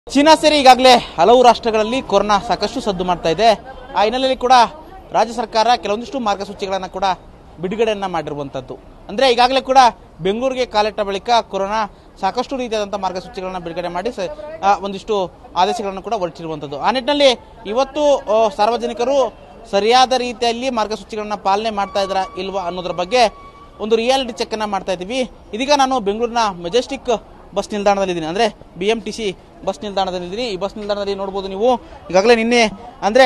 China ಸೇರಿ ಈಗಾಗಲೇ ಹಲವು ರಾಷ್ಟ್ರಗಳಲ್ಲಿ ಕೊರೋನಾ ಸಾಕಷ್ಟು ಸದ್ದು ಮಾಡ್ತಾ ಇದೆ ಆ ಹಿನ್ನೆಲೆಯಲ್ಲಿ ಕೂಡ ರಾಜ್ಯ ಸರ್ಕಾರ ಕೆಲವೊಂದಿಷ್ಟು ಮಾರ್ಗಸೂಚಿಗಳನ್ನು ಕೂಡ ಬಿಡುಗಡೆಯನ್ನ ಮಾಡಿರುವಂಥದ್ದು ಅಂದ್ರೆ ಈಗಾಗಲೇ ಕೂಡ ಬೆಂಗಳೂರಿಗೆ ಕಾಲಿಟ್ಟ ಬಳಿಕ ಕೊರೋನಾ ಸಾಕಷ್ಟು ರೀತಿಯಾದಂಥ ಮಾರ್ಗಸೂಚಿಗಳನ್ನು ಬಿಡುಗಡೆ ಮಾಡಿ ಸ- ಆ, ಒಂದಿಷ್ಟು ಆದೇಶಗಳನ್ನು ಕೂಡ ಹೊರಟಿರುವಂಥದ್ದು ಆ ನಿಟ್ಟಿನಲ್ಲಿ ಇವತ್ತು ಆ, ಸಾರ್ವಜನಿಕರು ಸರಿಯಾದ ರೀತಿಯಲ್ಲಿ ಮಾರ್ಗಸೂಚಿಗಳನ್ನ ಪಾಲನೆ ಮಾಡ್ತಾ ಇದ್ದಾರಾ ಇಲ್ವಾ ಅನ್ನೋದ್ರ ಬಗ್ಗೆ ಒಂದು ರಿಯಾಲಿಟಿ ಚೆಕ್ ಅನ್ನ ಮಾಡ್ತಾ ಇದ್ದೀವಿ ಇದೀಗ ನಾನು ಬೆಂಗಳೂರಿನ ಮೆಜೆಸ್ಟಿಕ್ ಬಸ್ ನಿಲ್ದಾಣದಲ್ಲಿದ್ದೀನಿ ಅಂದ್ರೆ B M T C bus ನಿಲ್ದಾಣದಲ್ಲಿದ್ದೀನಿ ಈ ಬಸ್ ನಿಲ್ದಾಣದಲ್ಲಿ ನೋಡ್ಬೋದು ನೀವು ಈಗಾಗಲೇ ನಿನ್ನೆ ಅಂದ್ರೆ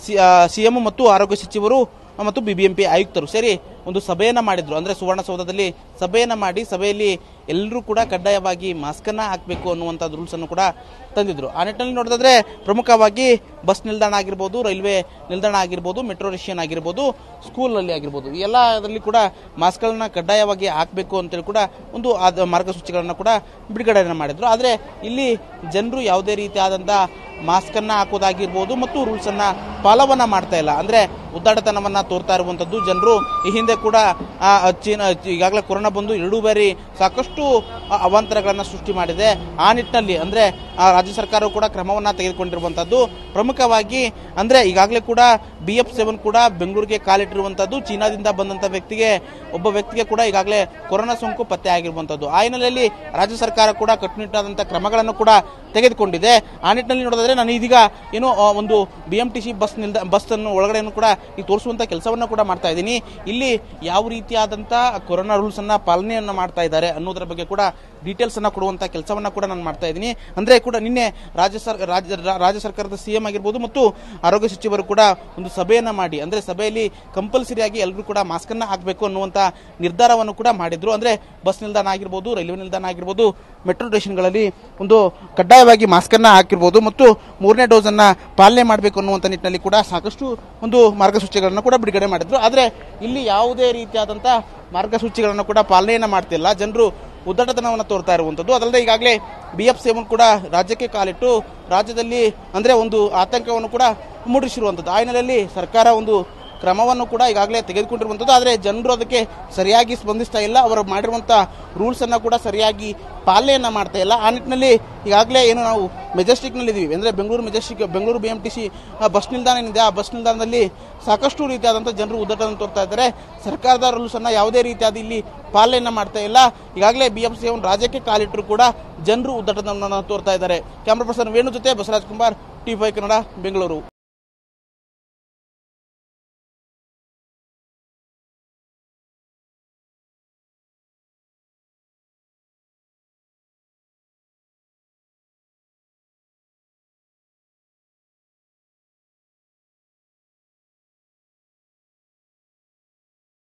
ಸಿ ಎಂ ಮತ್ತು ಆರೋಗ್ಯ ಸಚಿವರು ಮತ್ತು ಬಿಬಿಎಂಪಿ ಆಯುಕ್ತರು ಸೇರಿ ಒಂದು ಸಭೆಯನ್ನ ಮಾಡಿದ್ರು ಅಂದ್ರೆ ಸುವರ್ಣಸೌಧದಲ್ಲಿ ಸಭೆಯನ್ನ ಮಾಡಿ ಸಭೆಯಲ್ಲಿ ಎಲ್ಲರೂ ಕೂಡ ಕಡ್ಡಾಯವಾಗಿ ಮಾಸ್ಕ್ ಅನ್ನ ಹಾಕಬೇಕು ಅನ್ನುವಂಥ ರೂಲ್ಸ್ ಅನ್ನು ಕೂಡ ತಂದಿದ್ರು ಆ ನಿಟ್ಟಿನಲ್ಲಿ ನೋಡಿದ್ರೆ ಪ್ರಮುಖವಾಗಿ ಬಸ್ ನಿಲ್ದಾಣ ಆಗಿರ್ಬೋದು ರೈಲ್ವೆ ನಿಲ್ದಾಣ ಆಗಿರ್ಬೋದು ಮೆಟ್ರೋ ಸ್ಟೇಷನ್ ಆಗಿರ್ಬೋದು ಸ್ಕೂಲಲ್ಲಿ ಆಗಿರ್ಬೋದು ಈ ಎಲ್ಲದರಲ್ಲಿ ಕೂಡ ಮಾಸ್ಕ್ಗಳನ್ನ ಕಡ್ಡಾಯವಾಗಿ ಹಾಕಬೇಕು ಅಂತೇಳಿ ಕೂಡ ಒಂದು ಆದ ಮಾರ್ಗಸೂಚಿಗಳನ್ನ ಕೂಡ ಬಿಡುಗಡೆಯನ್ನು ಮಾಡಿದ್ರು ಆದರೆ ಇಲ್ಲಿ ಜನರು ಯಾವುದೇ ರೀತಿಯಾದಂಥ ಮಾಸ್ಕ್ ಅನ್ನ ಹಾಕೋದಾಗಿರ್ಬೋದು ಮತ್ತು ರೂಲ್ಸ್ ಅನ್ನ ಪಾಲವನ್ನ ಮಾಡ್ತಾ ಇಲ್ಲ ಅಂದ್ರೆ ಉದ್ದಾಟತನವನ್ನ ತೋರ್ತಾ ಇರುವಂತದ್ದು ಜನರು ಈ ಹಿಂದೆ ಕೂಡ ಆ, ಚೀನಾ ಈಗಾಗಲೇ ಕೊರೋನಾ ಬಂದು ಎರಡೂ ಬಾರಿ ಸಾಕಷ್ಟು ಆ, ಅವಾಂತರಗಳನ್ನ ಸೃಷ್ಟಿ ಮಾಡಿದೆ ಆ ನಿಟ್ಟಿನಲ್ಲಿ ಅಂದ್ರೆ ಆ, ರಾಜ್ಯ ಸರ್ಕಾರವು ಕೂಡ ಕ್ರಮವನ್ನ ತೆಗೆದುಕೊಂಡಿರುವಂತದ್ದು ಪ್ರಮುಖವಾಗಿ ಅಂದ್ರೆ ಈಗಾಗಲೇ ಕೂಡ ಬಿ ಎಫ್ ಸೆವೆನ್ ಕೂಡ ಬೆಂಗಳೂರಿಗೆ ಕಾಲಿಟ್ಟಿರುವಂತದ್ದು ಚೀನಾದಿಂದ ಬಂದಂತ ವ್ಯಕ್ತಿಗೆ ಒಬ್ಬ ವ್ಯಕ್ತಿಗೆ ಕೂಡ ಈಗಾಗಲೇ ಕೊರೋನಾ ಸೋಂಕು ಪತ್ತೆ ಆಗಿರುವಂತದ್ದು ಆ ಹಿನ್ನೆಲೆಯಲ್ಲಿ ರಾಜ್ಯ ಸರ್ಕಾರ ಕೂಡ ಕಟ್ಟುನಿಟ್ಟಾದಂತಹ ಕ್ರಮಗಳನ್ನು ಕೂಡ ತೆಗೆದುಕೊಂಡಿದೆ ಆ ನಿಟ್ಟಿನಲ್ಲಿ ನೋಡಿದ್ರೆ ನಾನು ಇದೀಗ ಏನೋ ಆ, ಒಂದು B M T C bus ನಿಲ್ದ ಬಸ್ ಅನ್ನು ಒಳಗಡೆಯನ್ನು ಕೂಡ ಈಗ ತೋರಿಸುವಂತ ಕೆಲಸವನ್ನ ಕೂಡ ಮಾಡ್ತಾ ಇದ್ದೀನಿ ಇಲ್ಲಿ ಯಾವ ರೀತಿಯಾದಂತ ಕೊರೋನಾ ರೂಲ್ಸ್ ಅನ್ನ ಪಾಲನೆಯನ್ನ ಮಾಡ್ತಾ ಇದ್ದಾರೆ ಅನ್ನೋದ್ರ ಬಗ್ಗೆ ಕೂಡ ಡೀಟೇಲ್ಸ್ ಅನ್ನ ಕೊಡುವಂತ ಕೆಲಸವನ್ನ ಕೂಡ ನಾನು ಮಾಡ್ತಾ ಇದ್ದೀನಿ ಅಂದ್ರೆ ಕೂಡ ನಿನ್ನೆ ರಾಜ್ಯ ಸರ್ ರಾಜ್ಯ ರಾ- ರಾಜ್ಯ ಸರ್ಕಾರದ ಸಿಎಂ ಆಗಿರ್ಬೋದು ಮತ್ತು ಆರೋಗ್ಯ ಸಚಿವರು ಕೂಡ ಒಂದು ಸಭೆಯನ್ನ ಮಾಡಿ ಅಂದ್ರೆ ಸಭೆಯಲ್ಲಿ ಕಂಪಲ್ಸರಿ ಆಗಿ ಎಲ್ಲರೂ ಕೂಡ ಮಾಸ್ಕ್ ಅನ್ನ ಹಾಕಬೇಕು ಅನ್ನುವಂತ ನಿರ್ಧಾರವನ್ನು ಕೂಡ ಮಾಡಿದ್ರು ಅಂದ್ರೆ ಬಸ್ ನಿಲ್ದಾಣ ಆಗಿರ್ಬೋದು ರೈಲ್ವೆ ನಿಲ್ದಾಣ ಆಗಿರ್ಬೋದು ಮೆಟ್ರೋ ಸ್ಟೇಷನ್ಗಳಲ್ಲಿ ಒಂದು ಕಡ್ಡಾಯವಾಗಿ ಮಾಸ್ಕ್ ಅನ್ನ ಹಾಕಿರ್ಬೋದು ಮತ್ತು ಮೂರನೇ ಡೋಸ್ ಅನ್ನ ಪಾಲನೆ ಮಾಡಬೇಕು ಅನ್ನುವಂತ ನಿಟ್ಟಿನಲ್ಲಿ ಕೂಡ ಸಾಕಷ್ಟು ಒಂದು ಮಾರ್ಗಸೂಚಿಗಳನ್ನು ಕೂಡ ಬಿಡುಗಡೆ ಮಾಡಿದ್ರು ಆದ್ರೆ ಇಲ್ಲಿ ಯಾವುದೇ ರೀತಿಯಾದಂತ ಮಾರ್ಗಸೂಚಿಗಳನ್ನು ಕೂಡ ಪಾಲನೆಯನ್ನ ಮಾಡ್ತಿಲ್ಲ ಜನರು ಉದ್ದಟತನವನ್ನು ತೋರ್ತಾ ಇರುವಂತದ್ದು ಅದಲ್ಲದೆ ಈಗಾಗಲೇ ಬಿ ಎಫ್ ಸೇವನ್ ಕೂಡ ರಾಜ್ಯಕ್ಕೆ ಕಾಲಿಟ್ಟು ರಾಜ್ಯದಲ್ಲಿ ಅಂದ್ರೆ ಒಂದು ಆತಂಕವನ್ನು ಕೂಡ ಮೂಡಿಸಿರುವಂತದ್ದು ಆ ಹಿನ್ನೆಲೆಯಲ್ಲಿ ಸರ್ಕಾರ ಒಂದು ಕ್ರಮವನ್ನು ಕೂಡ ಈಗಾಗಲೇ ತೆಗೆದುಕೊಂಡಿರುವಂಥದ್ದು ಆದರೆ ಜನರು ಅದಕ್ಕೆ ಸರಿಯಾಗಿ ಸ್ಪಂದಿಸ್ತಾ ಇಲ್ಲ ಅವರು ಮಾಡಿರುವಂಥ ರೂಲ್ಸ್ ಅನ್ನ ಕೂಡ ಸರಿಯಾಗಿ ಪಾಲನೆಯನ್ನ ಮಾಡ್ತಾ ಇಲ್ಲ ಆ ನಿಟ್ಟಿನಲ್ಲಿ ಈಗಾಗಲೇ ಏನು ನಾವು ಮೆಜೆಸ್ಟಿಕ್ನಲ್ಲಿ ಇದೀವಿ ಅಂದ್ರೆ Bengaluru Majestic Bengaluru B M T C bus ನಿಲ್ದಾಣ ಏನಿದೆ ಆ ಬಸ್ ನಿಲ್ದಾಣದಲ್ಲಿ ಸಾಕಷ್ಟು ರೀತಿಯಾದಂಥ ಜನರು ಉದ್ದಟನ್ನು ತೋರ್ತಾ ಇದ್ದಾರೆ ಸರ್ಕಾರದ ರೂಲ್ಸ್ ಅನ್ನ ಯಾವುದೇ ರೀತಿಯಾದ ಇಲ್ಲಿ ಪಾಲನೆಯನ್ನ ಮಾಡ್ತಾ ಇಲ್ಲ ಈಗಾಗಲೇ ಬಿ ಎಂ ಸಿ ರಾಜ್ಯಕ್ಕೆ ಕಾಲಿಟ್ಟರು ಕೂಡ ಜನರು ಉದ್ದಟತನವನ್ನು ತೋರ್ತಾ ಇದ್ದಾರೆ ಕ್ಯಾಮ್ರಾ ಪರ್ಸನ್ ವೇಣು ಜೊತೆ ಬಸವರಾಜ್ ಕುಮಾರ್ ಟಿ ಫೈ ಕನ್ನಡ ಬೆಂಗಳೂರು